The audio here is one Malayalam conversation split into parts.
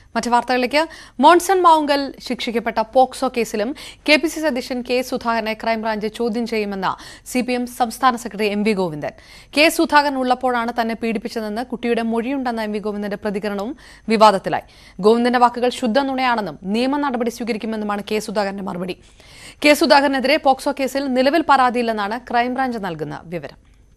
മറ്റു വാർത്തകളിലേക്ക് മോൺസൺ മാവുങ്കൽ ശിക്ഷിക്കപ്പെട്ട പോക്സോ കേസിലും കെ പി സി സി അധ്യക്ഷൻ കെ സുധാകരനെ ക്രൈംബ്രാഞ്ച് ചോദ്യം ചെയ്യുമെന്ന് സി പി എം സംസ്ഥാന secretary M V Govindan K Sudhakaran ഉള്ളപ്പോഴാണ് തന്നെ പീഡിപ്പിച്ചതെന്ന് കുട്ടിയുടെ മൊഴിയുണ്ടെന്ന എം വി ഗോവിന്ദന്റെ പ്രതികരണവും വിവാദത്തിലായി ഗോവിന്ദന്റെ വാക്കുകൾ ശുദ്ധ നുണയാണെന്നും നിയമ നടപടി സ്വീകരിക്കുമെന്നുമാണ് കെ സുധാകരന്റെ മറുപടി കെ സുധാകരനെതിരെ പോക്സോ കേസിൽ നിലവിൽ പരാതിയില്ലെന്നാണ് ക്രൈംബ്രാഞ്ച് നൽകുന്ന വിവരം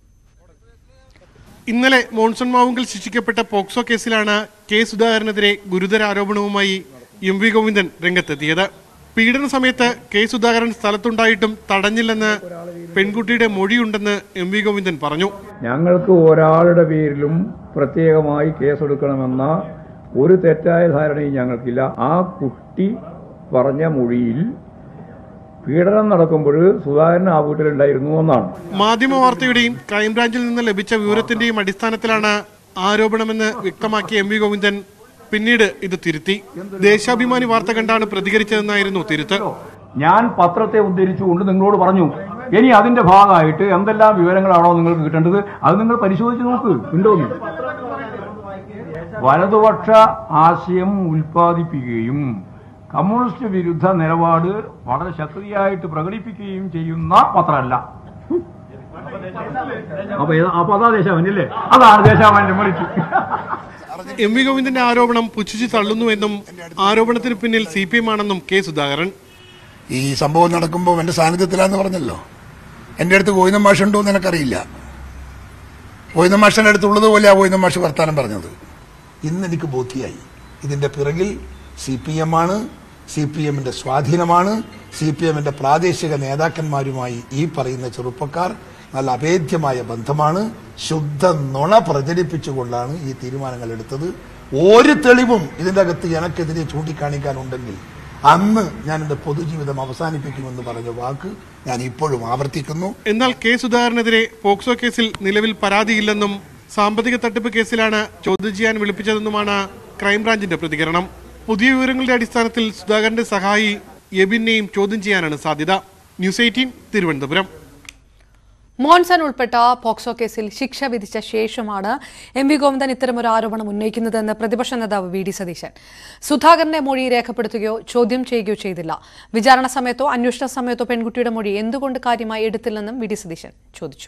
ഇന്നലെ മോൺസൺ മാവുങ്കൽ ശിക്ഷിക്കപ്പെട്ട പോക്സോ കേസിലാണ് കെ സുധാകരനെതിരെ ഗുരുതര ആരോപണവുമായി എം വി ഗോവിന്ദൻ രംഗത്തെത്തിയത് പീഡന സമയത്ത് കെ സുധാകരൻ സ്ഥലത്തുണ്ടായിട്ടും തടഞ്ഞില്ലെന്ന് പെൺകുട്ടിയുടെ മൊഴിയുണ്ടെന്ന് എം വി ഗോവിന്ദൻ പറഞ്ഞു ഞങ്ങൾക്ക് ഒരാളുടെ പേരിലും പ്രത്യേകമായി കേസെടുക്കണമെന്ന ഒരു തെറ്റായ ധാരണയും ഞങ്ങൾക്കില്ല ആ കുട്ടി പറഞ്ഞ മൊഴിയിൽ പീഡനം നടക്കുമ്പോൾ സുധാകരൻ ആ വീട്ടിലുണ്ടായിരുന്നു എന്നാണ് മാധ്യമ വാർത്തയുടെയും ക്രൈംബ്രാഞ്ചിൽ നിന്ന് ലഭിച്ച വിവരത്തിന്റെയും അടിസ്ഥാനത്തിലാണ് ആരോപണമെന്ന് വ്യക്തമാക്കിയ എം വി ഗോവിന്ദൻ പിന്നീട് ഇത് തിരുത്തി ദേശാഭിമാനി വാർത്ത കണ്ടാണ് പ്രതികരിച്ചതെന്നായിരുന്നു തിരുത്ത് ഞാൻ പത്രത്തെ ഉദ്ധരിച്ചുകൊണ്ട് നിങ്ങളോട് പറഞ്ഞു ഇനി അതിന്റെ ഭാഗമായിട്ട് എന്തെല്ലാം വിവരങ്ങളാണോ നിങ്ങൾക്ക് കിട്ടേണ്ടത് അത് നിങ്ങൾ പരിശോധിച്ച് നോക്ക് ഉണ്ടോന്ന് വലതുപക്ഷ ആശയം ഉൽപ്പാദിപ്പിക്കുകയും കമ്മ്യൂണിസ്റ്റ് വിരുദ്ധ നിലപാട് വളരെ ശക്തിയായിട്ട് പ്രകടിപ്പിക്കുകയും ചെയ്യുന്ന പത്രമല്ല അപ്പൊ ഏതാ- അപ്പൊ അതാ ദേശാഭനല്ലേ അതാണ് ദേശാഭന്റെ വിളിച്ചു എം വി ഗോവിന്ദന്റെ ആരോപണം പുച്ഛിച്ചു തള്ളുന്നുവെന്നും ആരോപണത്തിന് പിന്നിൽ സി പി എം ആണെന്നും കെ സുധാകരൻ ഈ സംഭവം നടക്കുമ്പോൾ എൻ്റെ സാന്നിധ്യത്തിലാന്ന് പറഞ്ഞല്ലോ എൻ്റെ അടുത്ത് ഗോവിന്ദ മാഷ് ഉണ്ടോ എന്ന് എനിക്കറിയില്ല ഗോവിന്ദ മാഷിൻ്റെ അടുത്തുള്ളത് പോലെ ആ ഗോവിന്ദ മാഷ് വർത്താനം പറഞ്ഞത് ഇന്ന് എനിക്ക് ബോധ്യായി ഇതിന്റെ പിറകിൽ സി പി എം ആണ് സി പി എമ്മിന്റെ സ്വാധീനമാണ് സി പി എമ്മിന്റെ പ്രാദേശിക നേതാക്കന്മാരുമായി ഈ പറയുന്ന ചെറുപ്പക്കാർ നല്ല അഭേദ്യമായ ബന്ധമാണ് ശുദ്ധ നുണ പ്രചരിപ്പിച്ചുകൊണ്ടാണ് ഈ തീരുമാനങ്ങൾ എടുത്തത് ഒരു തെളിവും ഇതിന്റെ അകത്ത് എനക്കെതിരെ ചൂണ്ടിക്കാണിക്കാനുണ്ടെങ്കിൽ അന്ന് ഞാൻ എന്റെ പൊതുജീവിതം അവസാനിപ്പിക്കുമെന്ന് പറഞ്ഞ വാക്ക് ഞാൻ ഇപ്പോഴും ആവർത്തിക്കുന്നു എന്നാൽ കെ സുധാകരനെതിരെ പോക്സോ കേസിൽ നിലവിൽ പരാതിയില്ലെന്നും സാമ്പത്തിക തട്ടിപ്പ് കേസിലാണ് ചോദ്യം ചെയ്യാൻ വിളിപ്പിച്ചതെന്നുമാണ് ക്രൈംബ്രാഞ്ചിന്റെ പ്രതികരണം പുതിയ വിവരങ്ങളുടെ അടിസ്ഥാനത്തിൽ സുധാകരന്റെ സഹായി എബിനെയും ചോദ്യം ചെയ്യാനാണ് സാധ്യത ന്യൂസ് എയ്റ്റീൻ തിരുവനന്തപുരം മോൻസൺ ഉൾപ്പെട്ട പോക്സോ കേസിൽ ശിക്ഷ വിധിച്ച ശേഷമാണ് എം വി ഗോവിന്ദൻ ഇത്തരമൊരു ആരോപണം ഉന്നയിക്കുന്നതെന്ന് പ്രതിപക്ഷ നേതാവ് വി ഡി സതീശൻ സുധാകരന്റെ മൊഴി രേഖപ്പെടുത്തുകയോ ചോദ്യം ചെയ്യുകയോ ചെയ്തില്ല വിചാരണ സമയത്തോ അന്വേഷണ സമയത്തോ പെൺകുട്ടിയുടെ മൊഴി എന്തുകൊണ്ട് കാര്യമായി എടുത്തില്ലെന്നും വി ഡി സതീശൻ ചോദിച്ചു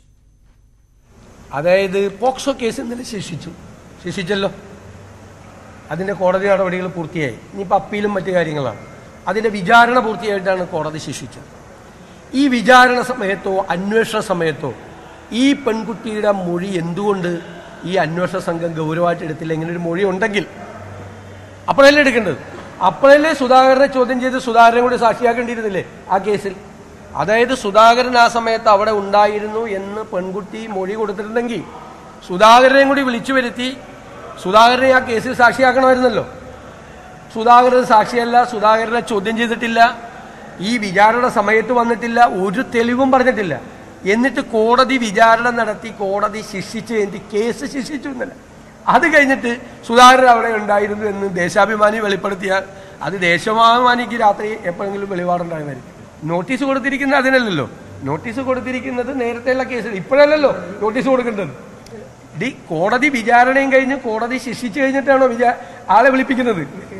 അതായത് പോക്സോ കേസ് ഇന്നലെ ശിക്ഷിച്ചു ശിക്ഷിച്ചല്ലോ അതിന്റെ കോടതി നടപടികൾ പൂർത്തിയായി ഇനിയിപ്പോൾ അപ്പീലും മറ്റു കാര്യങ്ങളാണ് അതിന്റെ വിചാരണ പൂർത്തിയായിട്ടാണ് കോടതി ശിക്ഷിച്ചത് ഈ വിചാരണ സമയത്തോ അന്വേഷണ സമയത്തോ ഈ പെൺകുട്ടിയുടെ മൊഴി എന്തുകൊണ്ട് ഈ അന്വേഷണ സംഘം ഗൗരവമായിട്ട് എടുത്തില്ല ഇങ്ങനെ ഒരു മൊഴി ഉണ്ടെങ്കിൽ അപ്പോഴല്ലേ എടുക്കേണ്ടത് അപ്പോഴല്ലേ സുധാകരനെ ചോദ്യം ചെയ്ത് സുധാകരനെ കൂടി സാക്ഷിയാക്കേണ്ടിയിരുന്നില്ലേ ആ കേസിൽ അതായത് സുധാകരൻ ആ സമയത്ത് അവിടെ ഉണ്ടായിരുന്നു എന്ന് പെൺകുട്ടി മൊഴി കൊടുത്തിട്ടുണ്ടെങ്കിൽ സുധാകരനെയും കൂടി വിളിച്ചു വരുത്തി സുധാകരനെ ആ കേസിൽ സാക്ഷിയാക്കണമായിരുന്നല്ലോ സുധാകരൻ സാക്ഷിയല്ല സുധാകരനെ ചോദ്യം ചെയ്തിട്ടില്ല ഈ വിചാരണ സമയത്ത് വന്നിട്ടില്ല ഒരു തെളിവും പറഞ്ഞിട്ടില്ല എന്നിട്ട് കോടതി വിചാരണ നടത്തി കോടതി ശിക്ഷിച്ച് എന്നിട്ട് കേസ് ശിക്ഷിച്ചു എന്നല്ല അത് കഴിഞ്ഞിട്ട് സുധാകരൻ അവിടെ ഉണ്ടായിരുന്നു എന്ന് ദേശാഭിമാനി വെളിപ്പെടുത്തിയാൽ അത് ദേശാഭിമാനിക്ക് രാത്രി എപ്പോഴെങ്കിലും വെളിപാടുണ്ടാകുമായിരിക്കും നോട്ടീസ് കൊടുത്തിരിക്കുന്നത് അതിനല്ലല്ലോ നോട്ടീസ് കൊടുത്തിരിക്കുന്നത് നേരത്തെയുള്ള കേസിൽ ഇപ്പോഴല്ലല്ലോ നോട്ടീസ് കൊടുക്കേണ്ടത് ഡി കോടതി വിചാരണയും കഴിഞ്ഞ് കോടതി ശിക്ഷിച്ചു കഴിഞ്ഞിട്ടാണോ വിചാ ആളെ വിളിപ്പിക്കുന്നത്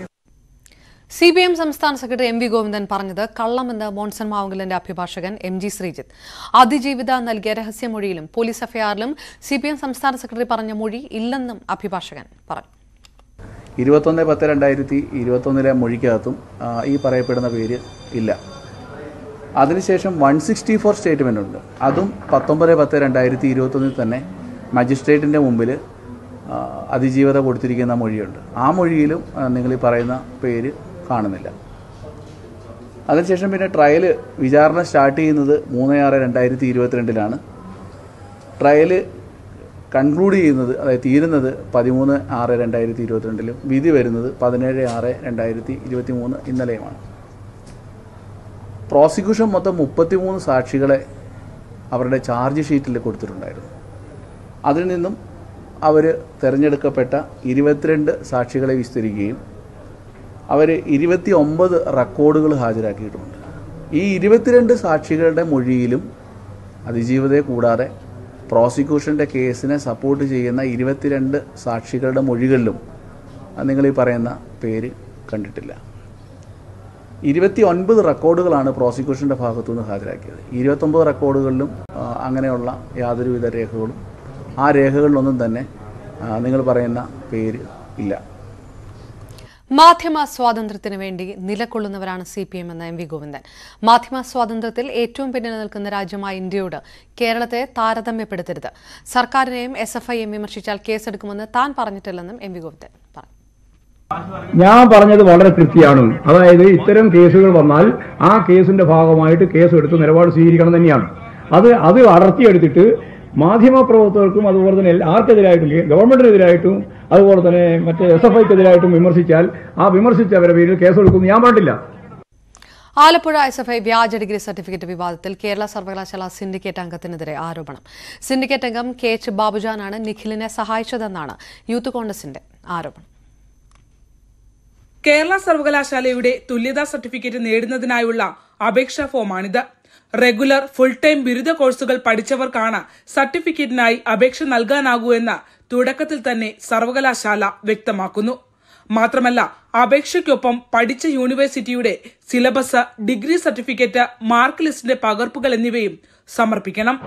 സി പി എം സംസ്ഥാന സെക്രട്ടറി എം വി ഗോവിന്ദൻ പറഞ്ഞത് കള്ളമെന്ന് മോൺസൺ മാവുങ്കലിന്റെ അഭിഭാഷകൻ എം ജി ശ്രീജിത്ത് അതിജീവിത നൽകിയ രഹസ്യമൊഴിയിലും പോലീസ് എഫ്ഐആറിലും സി പി എം സംസ്ഥാന സെക്രട്ടറി പറഞ്ഞ മൊഴി ഇല്ലെന്നും അഭിഭാഷകൻ പറഞ്ഞു ഇരുപത്തൊന്ന് പത്ത് രണ്ടായിരത്തി ഇരുപത്തൊന്നിലെ മൊഴിക്കകത്തും ആ, ഈ പറയപ്പെടുന്ന പേര് ഇല്ല അതിനുശേഷം വൺ സിക്സ്റ്റി ഫോർ സ്റ്റേറ്റ്മെൻ്റ് ഉണ്ട് അതും പത്തൊമ്പത് പത്ത് രണ്ടായിരത്തി ഇരുപത്തൊന്നിൽ തന്നെ മജിസ്ട്രേറ്റിൻ്റെ മുമ്പിൽ ആ, അതിജീവത കൊടുത്തിരിക്കുന്ന മൊഴിയുണ്ട് ആ മൊഴിയിലും ആ, നിങ്ങൾ ഈ പറയുന്ന പേര് കാണുന്നില്ല അതിനുശേഷം പിന്നെ ട്രയൽ വിചാരണ സ്റ്റാർട്ട് ചെയ്യുന്നത് മൂന്ന് ആറ് രണ്ടായിരത്തി ഇരുപത്തിരണ്ടിലാണ് ട്രയൽ കൺക്ലൂഡ് ചെയ്യുന്നത് അതായത് തീരുന്നത് പതിമൂന്ന് ആറ് രണ്ടായിരത്തി ഇരുപത്തിരണ്ടിലും വിധി വരുന്നത് പതിനേഴ് ആറ് രണ്ടായിരത്തി ഇരുപത്തി മൂന്ന് ഇന്നലെയുമാണ് പ്രോസിക്യൂഷൻ മൊത്തം മുപ്പത്തിമൂന്ന് സാക്ഷികളെ അവരുടെ ചാർജ് ഷീറ്റിൽ കൊടുത്തിട്ടുണ്ടായിരുന്നു അതിൽ നിന്നും അവർ തിരഞ്ഞെടുക്കപ്പെട്ട ഇരുപത്തിരണ്ട് സാക്ഷികളെ വിസ്തരിക്കുകയും അവർ ഇരുപത്തി ഒമ്പത് റെക്കോർഡുകൾ ഹാജരാക്കിയിട്ടുണ്ട് ഈ ഇരുപത്തിരണ്ട് സാക്ഷികളുടെ മൊഴിയിലും അതിജീവിതയെ കൂടാതെ പ്രോസിക്യൂഷൻ്റെ കേസിനെ സപ്പോർട്ട് ചെയ്യുന്ന ഇരുപത്തിരണ്ട് സാക്ഷികളുടെ മൊഴികളിലും നിങ്ങൾ ഈ പറയുന്ന പേര് കണ്ടിട്ടില്ല ഇരുപത്തി ഒൻപത് റെക്കോർഡുകളാണ് പ്രോസിക്യൂഷൻ്റെ ഭാഗത്തു നിന്ന് ഹാജരാക്കിയത് ഇരുപത്തൊമ്പത് റെക്കോർഡുകളിലും ആ, അങ്ങനെയുള്ള യാതൊരുവിധ രേഖകളും ആ രേഖകളിലൊന്നും തന്നെ ആ, നിങ്ങൾ പറയുന്ന പേര് ഇല്ല മാധ്യമ സ്വാതന്ത്ര്യത്തിന് വേണ്ടി നിലകൊള്ളുന്നവരാണ് സി പി എം എന്ന എം വി ഗോവിന്ദൻ മാധ്യമ സ്വാതന്ത്ര്യത്തിൽ ഏറ്റവും പിന്നിൽ നിൽക്കുന്ന രാജ്യമായ ഇന്ത്യയോട് കേരളത്തെ താരതമ്യപ്പെടുത്തരുത് സർക്കാരിനെയും എസ് എഫ് ഐയും വിമർശിച്ചാൽ കേസെടുക്കുമെന്ന് താൻ പറഞ്ഞിട്ടില്ലെന്നും എം വി ഗോവിന്ദൻ പറഞ്ഞു ഞാൻ പറഞ്ഞത് വളരെ കൃത്യമാണ് അതായത് ഇത്തരം കേസുകൾ വന്നാൽ ആ കേസിന്റെ ഭാഗമായിട്ട് കേസ് എടുത്ത് നിലപാട് സ്വീകരിക്കണം തന്നെയാണ് അത് അത് അടർത്തിയെടുത്തിട്ട് മാധ്യമപ്രവർത്തകർക്കും അതുപോലെ തന്നെ എല്ലാ- ആർക്കെതിരായിട്ടും കേ- ഗവൺമെന്റിനെതിരായിട്ടും അതുപോലെ തന്നെ മറ്റേ എസ് എഫ് ഐക്കെതിരായിട്ടും വിമർശിച്ചാൽ ആ വിമർശിച്ചവരുടെ പേരിൽ കേസെടുക്കുമെന്ന് ഞാൻ പറഞ്ഞില്ല ആലപ്പുഴ എസ് എഫ് ഐ വ്യാജ ഡിഗ്രി സർട്ടിഫിക്കറ്റ് വിവാദത്തിൽ കേരള സർവകലാശാല സിൻഡിക്കേറ്റ് അംഗത്തിനെതിരെ ആരോപണം സിൻഡിക്കേറ്റ് അംഗം കെ എച്ച് ബാബുജാനാണ് നിഖിലിനെ സഹായിച്ചതെന്നാണ് യൂത്ത് കോൺഗ്രസിന്റെ ആരോപണം കേരള സർവകലാശാലയുടെ തുല്യതാ സർട്ടിഫിക്കറ്റ് നേടുന്നതിനായുള്ള അപേക്ഷാ ഫോമാണിത് റെഗുലർ ഫുൾ ടൈം ബിരുദ കോഴ്സുകൾ പഠിച്ചവർക്കാണ് സർട്ടിഫിക്കറ്റിനായി അപേക്ഷ നൽകാനാകൂ എന്ന് തുടക്കത്തിൽ തന്നെ സർവകലാശാല വ്യക്തമാക്കുന്നു മാത്രമല്ല അപേക്ഷയ്ക്കൊപ്പം പഠിച്ച യൂണിവേഴ്സിറ്റിയുടെ സിലബസ് ഡിഗ്രി സർട്ടിഫിക്കറ്റ് മാർക്ക് ലിസ്റ്റിന്റെ പകർപ്പുകൾ എന്നിവയും സമർപ്പിക്കണം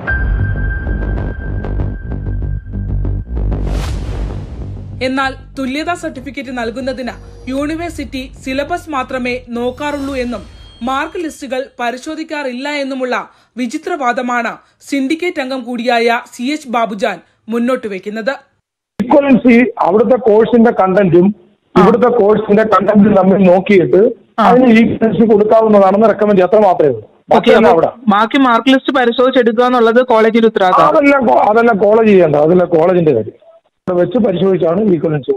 എന്നാൽ തുല്യതാ സർട്ടിഫിക്കറ്റ് നൽകുന്നതിന് യൂണിവേഴ്സിറ്റി സിലബസ് മാത്രമേ നോക്കാറുള്ളൂ എന്നും മാർക്ക് ലിസ്റ്റുകൾ പരിശോധിക്കാറില്ല എന്നുമുള്ള വിചിത്രവാദമാണ് സിൻഡിക്കേറ്റ് അംഗം കൂടിയായ സി എച്ച് ബാബുജാൻ മുന്നോട്ട് വയ്ക്കുന്നത് ഈക്വലൻസി അവിടുത്തെ കോഴ്സിന്റെ കണ്ടന്റും ഇവിടുത്തെ കോഴ്സിന്റെ കണ്ടന്റും തമ്മിൽ നോക്കിയിട്ട് അതിന് ഈക്വലൻസി കൊടുക്കാവുന്നതാണെന്ന് റെക്കമെൻഡ് അത്ര മാത്രമേ ഉള്ളൂ ബാക്കിയെല്ലാം അവിടെ ബാക്കി മാർക്ക് ലിസ്റ്റ് പരിശോധിച്ചെടുക്കുക എന്നുള്ളത് കോളേജിന്റെ ഉത്തരവാദിത്തമാണ് അതെല്ലാം കോ- അതെല്ലാം കോളേജ് ചെയ്യേണ്ട അതെല്ലാം കോളേജിന്റെ കാര്യം അവിടെ വെച്ച് പരിശോധിച്ചാണ് ഈക്വലൻസി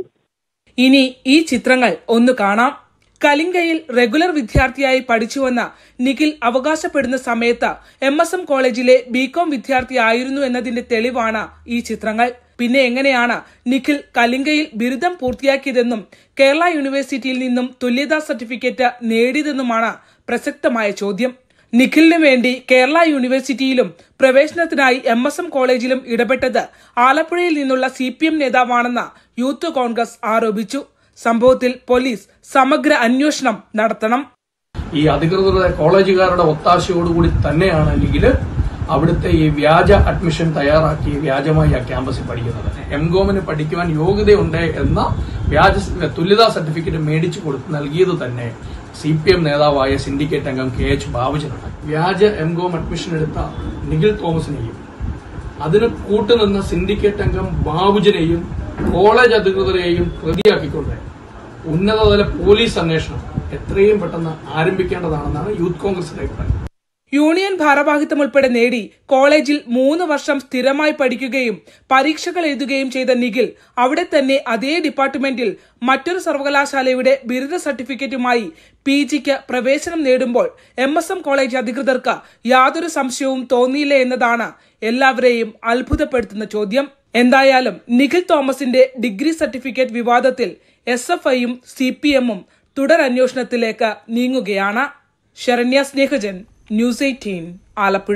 ഇനി ഈ ചിത്രങ്ങൾ ഒന്ന് കാണാം കലിംഗയിൽ റെഗുലർ വിദ്യാർത്ഥിയായി പഠിച്ചുവെന്ന് നിഖിൽ അവകാശപ്പെടുന്ന സമയത്ത് എം എസ് എം കോളേജിലെ ബികോം വിദ്യാർത്ഥിയായിരുന്നു എന്നതിന്റെ തെളിവാണ് ഈ ചിത്രങ്ങൾ പിന്നെ എങ്ങനെയാണ് നിഖിൽ കലിംഗയിൽ ബിരുദം പൂർത്തിയാക്കിയതെന്നും കേരള യൂണിവേഴ്സിറ്റിയിൽ നിന്നും തുല്യതാ സർട്ടിഫിക്കറ്റ് നേടിയതെന്നുമാണ് പ്രസക്തമായ ചോദ്യം നിഖിലിനു വേണ്ടി കേരള യൂണിവേഴ്സിറ്റിയിലും പ്രവേശനത്തിനായി എം എസ് എം കോളേജിലും ഇടപെട്ടത് ആലപ്പുഴയിൽ നിന്നുള്ള സി പി എം നേതാവാണെന്ന് യൂത്ത് കോൺഗ്രസ് ആരോപിച്ചു സംഭവത്തിൽ പോലീസ് സമഗ്ര അന്വേഷണം നടത്തണം ഈ അധികൃതരുടെ കോളേജുകാരുടെ ഒത്താശയോടുകൂടി തന്നെയാണ് നിഖില് അവിടുത്തെ ഈ വ്യാജ അഡ്മിഷൻ തയ്യാറാക്കി വ്യാജമായി ആ ക്യാമ്പസിൽ പഠിക്കുന്നത് എം കോമിന് പഠിക്കുവാൻ യോഗ്യതയുണ്ട് എന്ന വ്യാജ തുല്യതാ സർട്ടിഫിക്കറ്റ് മേടിച്ചു കൊടുത്ത് നൽകിയത് തന്നെ സി പി എം നേതാവായ സിൻഡിക്കേറ്റ് അംഗം കെ എച്ച് ബാബുജനാണ് വ്യാജ എം കോം അഡ്മിഷൻ എടുത്ത നിഖിൽ തോമസിനെയും അതിന് കൂട്ടുനിന്ന സിൻഡിക്കേറ്റ് അംഗം ബാബുജിനെയും കോളേജ് അധികൃതരെയും പ്രതിയാക്കിക്കൊണ്ട് ഉന്നതതല പോലീസ് അന്വേഷണം എത്രയും പെട്ടെന്ന് ആരംഭിക്കേണ്ടതാണെന്നാണ് യൂത്ത് കോൺഗ്രസിന്റെ അഭിപ്രായം യൂണിയൻ ഭാരവാഹിത്വം ഉൾപ്പെടെ നേടി കോളേജിൽ മൂന്ന് വർഷം സ്ഥിരമായി പഠിക്കുകയും പരീക്ഷകൾ എഴുതുകയും ചെയ്ത നിഖിൽ അവിടെ തന്നെ അതേ ഡിപ്പാർട്ട്മെന്റിൽ മറ്റൊരു സർവകലാശാലയുടെ ബിരുദ സർട്ടിഫിക്കറ്റുമായി പി ജിക്ക് പ്രവേശനം നേടുമ്പോൾ എം എസ് എം കോളേജ് അധികൃതർക്ക് യാതൊരു സംശയവും തോന്നിയില്ല എന്നതാണ് എല്ലാവരെയും അത്ഭുതപ്പെടുത്തുന്ന ചോദ്യം എന്തായാലും നിഖിൽ തോമസിന്റെ ഡിഗ്രി സർട്ടിഫിക്കറ്റ് വിവാദത്തിൽ എസ് എഫ് ഐയും സി പി എമ്മും തുടരന്വേഷണത്തിലേക്ക് നീങ്ങുകയാണ് Saranya Snehajan news eighteen Alappuzha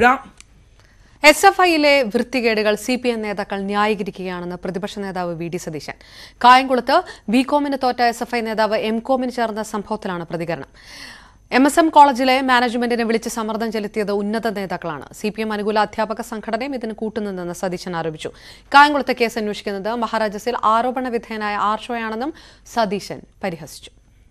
S F ഐയിലെ വൃത്തികേടുകൾ സി പി എം നേതാക്കൾ ന്യായീകരിക്കുകയാണെന്ന് പ്രതിപക്ഷ നേതാവ് വി ഡി സതീശൻ കായംകുളത്ത് ബി കോമിന് തോറ്റ എസ് എഫ് ഐ നേതാവ് എം കോമിന് ചേർന്ന സംഭവത്തിലാണ് പ്രതികരണം എം എസ് എം കോളേജിലെ മാനേജ്മെന്റിനെ വിളിച്ച് സമ്മർദ്ദം ചെലുത്തിയത് ഉന്നത നേതാക്കളാണ് സി പി എം അനുകൂല അധ്യാപക സംഘടനയും ഇതിന് കൂട്ടുനിന്നെന്ന് സതീശൻ ആരോപിച്ചു കായംകുളത്തെ കേസ് അന്വേഷിക്കുന്നത് മഹാരാജസിൽ ആരോപണ വിധേയനായ ആർഷോയാണെന്നും സതീശൻ പരിഹസിച്ചു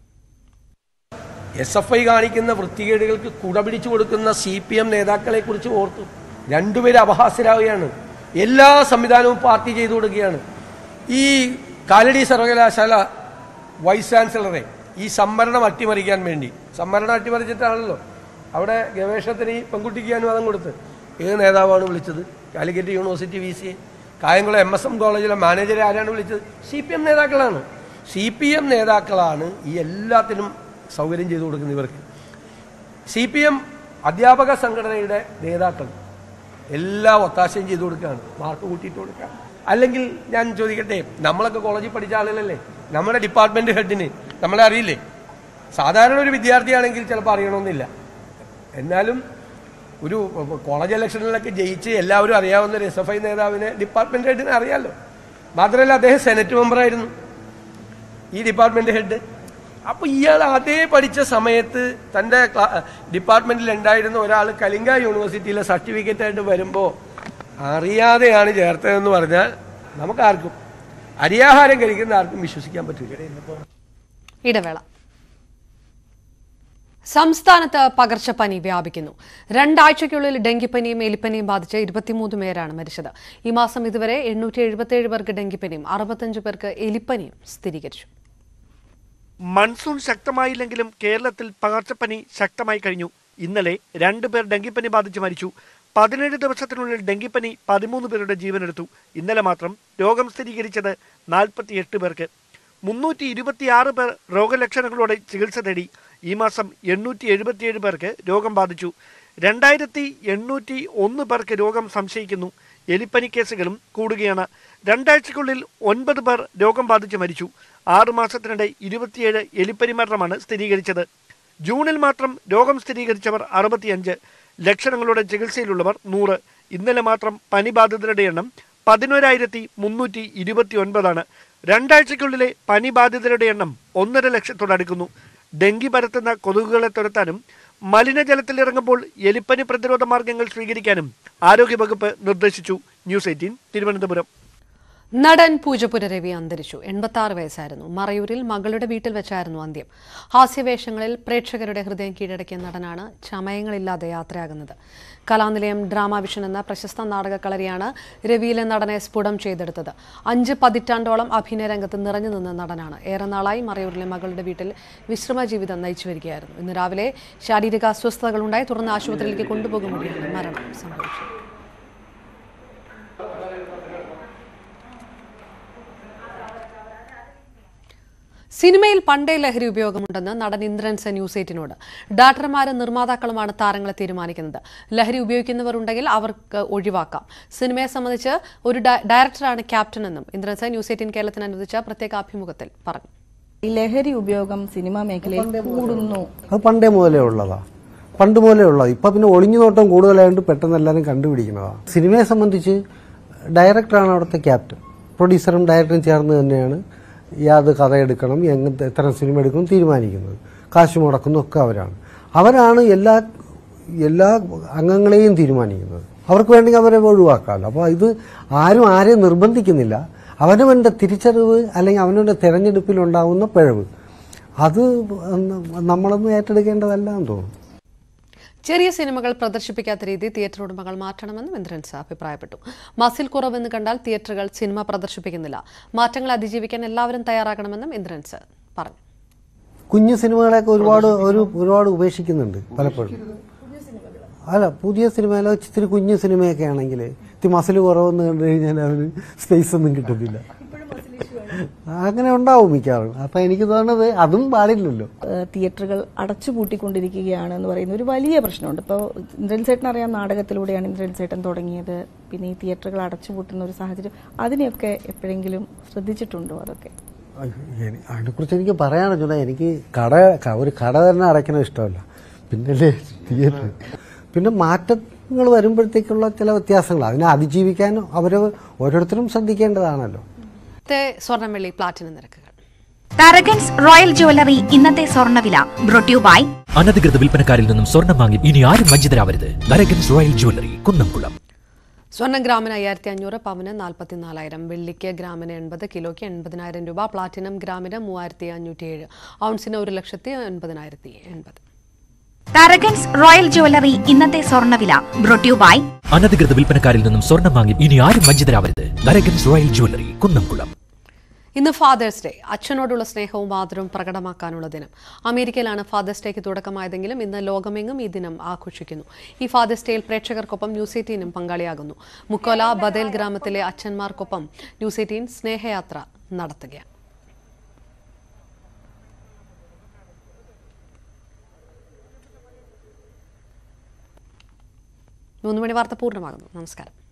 എസ് എഫ് ഐ കാണിക്കുന്ന വൃത്തികേടുകൾക്ക് കുടപിടിച്ചു കൊടുക്കുന്ന സി പി എം നേതാക്കളെ കുറിച്ച് ഓർത്തു രണ്ടുപേരും അപഹാസ്യരാവുകയാണ് എല്ലാ സംവിധാനവും പാർട്ടി ചെയ്തു കൊടുക്കുകയാണ് ഈ കാലടി സർവകലാശാല വൈസ് ചാൻസലറെ ഈ സംവരണം അട്ടിമറിക്കാൻ വേണ്ടി സംവരണം അട്ടിമറിച്ചിട്ടാണല്ലോ അവിടെ ഗവേഷണത്തിന് ഈ പെൺകുട്ടിക്ക് അനുവാദം കൊടുത്ത് ഏത് നേതാവാണ് വിളിച്ചത് Calicut university V C Kayamkulam M S M കോളേജിലെ മാനേജറെ ആരാണ് വിളിച്ചത് സി പി എം നേതാക്കളാണ് സി പി എം നേതാക്കളാണ് ഈ എല്ലാത്തിനും സൗകര്യം ചെയ്തു കൊടുക്കുന്നത് ഇവർക്ക് സി പി എം അധ്യാപക സംഘടനയുടെ നേതാക്കൾ എല്ലാ ഒത്താശയും ചെയ്തു കൊടുക്കുകയാണ് മാർക്ക് കൂട്ടിയിട്ട് കൊടുക്കുക അല്ലെങ്കിൽ ഞാൻ ചോദിക്കട്ടെ നമ്മളൊക്കെ കോളേജിൽ പഠിച്ച ആളുകളല്ലേ നമ്മുടെ ഡിപ്പാർട്ട്മെന്റ് ഹെഡിന് നമ്മളെ അറിയില്ലേ സാധാരണ ഒരു വിദ്യാർത്ഥിയാണെങ്കിൽ ചിലപ്പോൾ അറിയണമെന്നില്ല എന്നാലും ഒരു കോളേജ് ഇലക്ഷനിലൊക്കെ ജയിച്ച് എല്ലാവരും അറിയാവുന്ന ഒരു എസ് എഫ് ഐ നേതാവിനെ ഡിപ്പാർട്ട്മെന്റ് ഹെഡിനെ അറിയാമല്ലോ മാത്രമല്ല അദ്ദേഹം സെനറ്റ് മെമ്പറായിരുന്നു ഈ ഡിപ്പാർട്ട്മെന്റ് ഹെഡ് അപ്പൊ ഇയാൾ അതേ പഠിച്ച സമയത്ത് തന്റെ ക്ലാ- ഡിപ്പാർട്ട്മെന്റിൽ ഉണ്ടായിരുന്ന ഒരാൾ കലിംഗ യൂണിവേഴ്സിറ്റിയിലെ സർട്ടിഫിക്കറ്റ് ആയിട്ട് വരുമ്പോൾ അറിയാതെയാണ് ചേർത്തതെന്ന് പറഞ്ഞാൽ നമുക്കാർക്കും അരിയാഹാരം കഴിക്കുന്ന ആർക്കും വിശ്വസിക്കാൻ പറ്റില്ല ഇടവേള സംസ്ഥാനത്ത് പകർച്ചപ്പനി വ്യാപിക്കുന്നു രണ്ടാഴ്ചയ്ക്കുള്ളിൽ ഡെങ്കിപ്പനിയും എലിപ്പനിയും ബാധിച്ച് ഇരുപത്തിമൂന്ന് പേരാണ് മരിച്ചത് ഈ മാസം ഇതുവരെ എണ്ണൂറ്റി എഴുപത്തിയേഴ് പേർക്ക് ഡെങ്കിപ്പനിയും അറുപത്തഞ്ച് പേർക്ക് എലിപ്പനിയും സ്ഥിരീകരിച്ചു മൺസൂൺ ശക്തമായില്ലെങ്കിലും കേരളത്തിൽ പകർച്ചപ്പനി ശക്തമായി കഴിഞ്ഞു ഇന്നലെ രണ്ടു പേർ ഡെങ്കിപ്പനി ബാധിച്ച് മരിച്ചു പതിനേഴ് ദിവസത്തിനുള്ളിൽ ഡെങ്കിപ്പനി പതിമൂന്ന് പേരുടെ ജീവനെടുത്തു ഇന്നലെ മാത്രം രോഗം സ്ഥിരീകരിച്ചത് നാൽപ്പത്തിയെട്ട് പേർക്ക് മുന്നൂറ്റി ഇരുപത്തിയാറ് പേർ രോഗലക്ഷണങ്ങളോടെ ചികിത്സ തേടി ഈ മാസം എണ്ണൂറ്റി എഴുപത്തിയേഴ് പേർക്ക് രോഗം ബാധിച്ചു രണ്ടായിരത്തി എണ്ണൂറ്റി ഒന്ന് പേർക്ക് രോഗം സംശയിക്കുന്നു എലിപ്പനി കേസുകളും കൂടുകയാണ് രണ്ടാഴ്ചയ്ക്കുള്ളിൽ ഒൻപത് പേർ രോഗം ബാധിച്ച് മരിച്ചു ആറു മാസത്തിനിടെ ഇരുപത്തിയേഴ് എലിപ്പനി മരണമാണ് സ്ഥിരീകരിച്ചത് ജൂണിൽ മാത്രം രോഗം സ്ഥിരീകരിച്ചവർ അറുപത്തിയഞ്ച് ലക്ഷണങ്ങളുടെ ചികിത്സയിലുള്ളവർ നൂറ് ഇന്നലെ മാത്രം പനി ബാധിതരുടെ എണ്ണം പതിനോരായിരത്തി മുന്നൂറ്റി ഇരുപത്തി ഒൻപതാണ് രണ്ടാഴ്ചയ്ക്കുള്ളിലെ പനി ബാധിതരുടെ എണ്ണം ഒന്നര ലക്ഷത്തോടടുക്കുന്നു ഡെങ്കി പരത്തുന്ന കൊതുകുകളെ തുരത്താനും മലിനജലത്തിൽ ഇറങ്ങുമ്പോൾ എലിപ്പനി പ്രതിരോധ മാർഗങ്ങൾ സ്വീകരിക്കാനും ആരോഗ്യവകുപ്പ് നിർദ്ദേശിച്ചു ന്യൂസ് എയ്റ്റീൻ തിരുവനന്തപുരം നടൻ പൂജപ്പുര രവി അന്തരിച്ചു എൺപത്തി ആറ് വയസ്സായിരുന്നു മറയൂരിൽ മകളുടെ വീട്ടിൽ വെച്ചായിരുന്നു അന്ത്യം ഹാസ്യവേഷങ്ങളിൽ പ്രേക്ഷകരുടെ ഹൃദയം കീഴടക്കിയ നടനാണ് ചമയങ്ങളില്ലാതെ യാത്രയാകുന്നത് കലാനിലയം ഡ്രാമാവിഷൻ എന്ന പ്രശസ്ത നാടകക്കളരിയാണ് രവിയിലെ നടനെ സ്ഫുടം ചെയ്തെടുത്തത് അഞ്ച് പതിറ്റാണ്ടോളം അഭിനയ രംഗത്ത് നിറഞ്ഞു നിന്ന നടനാണ് ഏറെ നാളായി മറയൂരിലെ മകളുടെ വീട്ടിൽ വിശ്രമ ജീവിതം നയിച്ചു വരികയായിരുന്നു ഇന്ന് രാവിലെ ശാരീരിക അസ്വസ്ഥതകളുണ്ടായി തുടർന്ന് ആശുപത്രിയിലേക്ക് കൊണ്ടുപോകുമ്പോഴാണ് മരണം സംഭവിച്ചത് സിനിമയിൽ പണ്ടേ ലഹരി ഉപയോഗമുണ്ടെന്ന് നടൻ ഇന്ദ്രൻസ് ന്യൂസ് എയ്റ്റിനോട് ഡാക്ടർമാരും നിർമ്മാതാക്കളുമാണ് താരങ്ങളെ തീരുമാനിക്കുന്നത് ലഹരി ഉപയോഗിക്കുന്നവർ ഉണ്ടെങ്കിൽ അവർക്ക് ഒഴിവാക്കാം സിനിമയെ സംബന്ധിച്ച് ഒരു ഡയ- ഡയറക്ടറാണ് ക്യാപ്റ്റൻ എന്നും ഇന്ദ്രൻസ് ന്യൂസ് എയ്റ്റീൻ കേരളത്തിന് അനുവദിച്ച പ്രത്യേക അഭിമുഖത്തിൽ പറഞ്ഞു ഈ ലഹരി ഉപയോഗം സിനിമാ മേഖലയിൽ കൂടുന്നു അത് പണ്ടേ മുതലേ ഉള്ളതാ പണ്ട് മുതലേ ഉള്ളത് ഇപ്പൊ പിന്നെ ഒളിഞ്ഞു നോട്ടം കൂടുതലായതുകൊണ്ട് പെട്ടെന്ന് എല്ലാവരും കണ്ടുപിടിക്കുന്നതാണ് സിനിമയെ സംബന്ധിച്ച് ഡയറക്ടറാണ് അവിടുത്തെ ക്യാപ്റ്റൻ പ്രൊഡ്യൂസറും ഡയറക്ടറും ചേർന്ന് തന്നെയാണ് യാത് കഥ എടുക്കണം എങ്ങനത്തെ എത്ര സിനിമ എടുക്കണം തീരുമാനിക്കുന്നത് കാശ് മുടക്കുന്ന ഒക്കെ അവരാണ് അവരാണ് എല്ലാ എല്ലാ അംഗങ്ങളെയും തീരുമാനിക്കുന്നത് അവർക്ക് വേണമെങ്കിൽ അവരെ ഒഴിവാക്കാമല്ലോ അപ്പോൾ ഇത് ആരും ആരെയും നിർബന്ധിക്കുന്നില്ല അവനവൻ്റെ തിരിച്ചറിവ് അല്ലെങ്കിൽ അവനവൻ്റെ തിരഞ്ഞെടുപ്പിലുണ്ടാവുന്ന പിഴവ് അത് നമ്മളൊന്നും ഏറ്റെടുക്കേണ്ടതല്ല എന്ന് തോന്നുന്നു ചെറിയ സിനിമകൾ പ്രദർശിപ്പിക്കാത്ത രീതി തിയേറ്റർ ഉടമകൾ മാറ്റണമെന്നും ഇന്ദ്രൻസ് അഭിപ്രായപ്പെട്ടു മസിൽ കുറവെന്ന് കണ്ടാൽ തിയേറ്ററുകൾ സിനിമ പ്രദർശിപ്പിക്കുന്നില്ല മാറ്റങ്ങൾ അതിജീവിക്കാൻ എല്ലാവരും തയ്യാറാകണമെന്നും ഇന്ദ്രൻസ് പറഞ്ഞു കുഞ്ഞു സിനിമകളെയൊക്കെ ഒരുപാട് ഒരു ഒരുപാട് ഉപേക്ഷിക്കുന്നുണ്ട് പലപ്പോഴും അല്ല പുതിയ സിനിമയിലോ ഇത്തിരി കുഞ്ഞു സിനിമയൊക്കെ ആണെങ്കിൽ ഇത്തിരി മസിൽ കുറവെന്ന് കണ്ടു കഴിഞ്ഞാൽ അവന് സ്പേസ് ഒന്നും കിട്ടത്തില്ല അങ്ങനെ ഉണ്ടാവും മിക്കവാറും അപ്പൊ എനിക്ക് തോന്നുന്നത് അതും പാടില്ലല്ലോ ഏഹ് തിയേറ്ററുകൾ അടച്ചുപൂട്ടിക്കൊണ്ടിരിക്കുകയാണ് എന്ന് പറയുന്ന ഒരു വലിയ പ്രശ്നമുണ്ട് ഇപ്പോൾ ഇന്ദ്രൻ ചേട്ടൻ അറിയാം നാടകത്തിലൂടെയാണ് ഇന്ദ്രൻ ചേട്ടൻ തുടങ്ങിയത് പിന്നെ ഈ തിയേറ്ററുകൾ അടച്ചുപൂട്ടുന്ന ഒരു സാഹചര്യം അതിനെയൊക്കെ എപ്പോഴെങ്കിലും ശ്രദ്ധിച്ചിട്ടുണ്ടോ അതൊക്കെ അതിനെക്കുറിച്ച് എനിക്ക് പറയാനോ എനിക്ക് കട ക- ഒരു കട തന്നെ അടയ്ക്കണ ഇഷ്ടമല്ല പിന്നെ തിയേറ്റർ പിന്നെ മാറ്റങ്ങൾ വരുമ്പോഴത്തേക്കുള്ള ചില വ്യത്യാസങ്ങൾ അതിനെ അതിജീവിക്കാൻ അവർ ഓരോരുത്തരും ശ്രദ്ധിക്കേണ്ടതാണല്ലോ ഇന്നത്തെ സ്വർണ്ണവെള്ളി പ്ലാറ്റിനം നിരക്കുകൾ തരകൻസ് റോയൽ ജുവല്ലറി ഇന്നത്തെ സ്വർണ്ണവില ബ്രോട്യൂ ബൈ അനധികൃത വിൽപ്പനക്കാരിൽ നിന്നും സ്വർണം വാങ്ങി ഇനി ആരും വഞ്ചിതരാവരുത് ദരഗൻസ് റോയൽ ജുവല്ലറി കുന്നംകുളം സ്വർണ്ണം ഗ്രാമിന് അയ്യായിരത്തി അഞ്ഞൂറ് പവന് നാൽപ്പത്തിനാലായിരം വെള്ളിക്ക് ഗ്രാമിന് എൺപത് കിലോയ്ക്ക് എൺപതിനായിരം രൂപ പ്ലാറ്റിനം ഗ്രാമിന് മൂവായിരത്തി അഞ്ഞൂറ്റി ഏഴ് ഔൺസിന് ഒരു ലക്ഷത്തി എൺപതിനായിരത്തി എൺപത് തരകൻസ് റോയൽ ജുവല്ലറി ഇന്നത്തെ സ്വർണ്ണവില ബ്രോട്യൂ ബൈ അനധികൃത വിൽപ്പനക്കാരിൽ നിന്നും സ്വർണം വാങ്ങി ഇനി ആരും വഞ്ചിതരാവരുത് ദരഗൻസ് റോയൽ ജുവല്ലറി കുന്നംകുളം ഇന്ന് ഫാദേഴ്സ് ഡേ അച്ഛനോടുള്ള സ്നേഹവും ആദരവും പ്രകടമാക്കാനുള്ള ദിനം അമേരിക്കയിലാണ് ഫാദേഴ്സ് ഡേക്ക് തുടക്കമായതെങ്കിലും ഇന്ന് ലോകമെങ്ങും ഈ ദിനം ആഘോഷിക്കുന്നു ഈ ഫാദേഴ്സ് ഡേയിൽ പ്രേക്ഷകർക്കൊപ്പം ന്യൂസ് എയ്റ്റീനും പങ്കാളിയാകുന്നു മുക്കോല ബദേൽ ഗ്രാമത്തിലെ അച്ഛന്മാർക്കൊപ്പം ന്യൂസ് എയ്റ്റീൻ സ്നേഹയാത്ര നടത്തുകയാണ് മൂന്ന് മണി വാർത്ത പൂർണ്ണമാകുന്നു നമസ്കാരം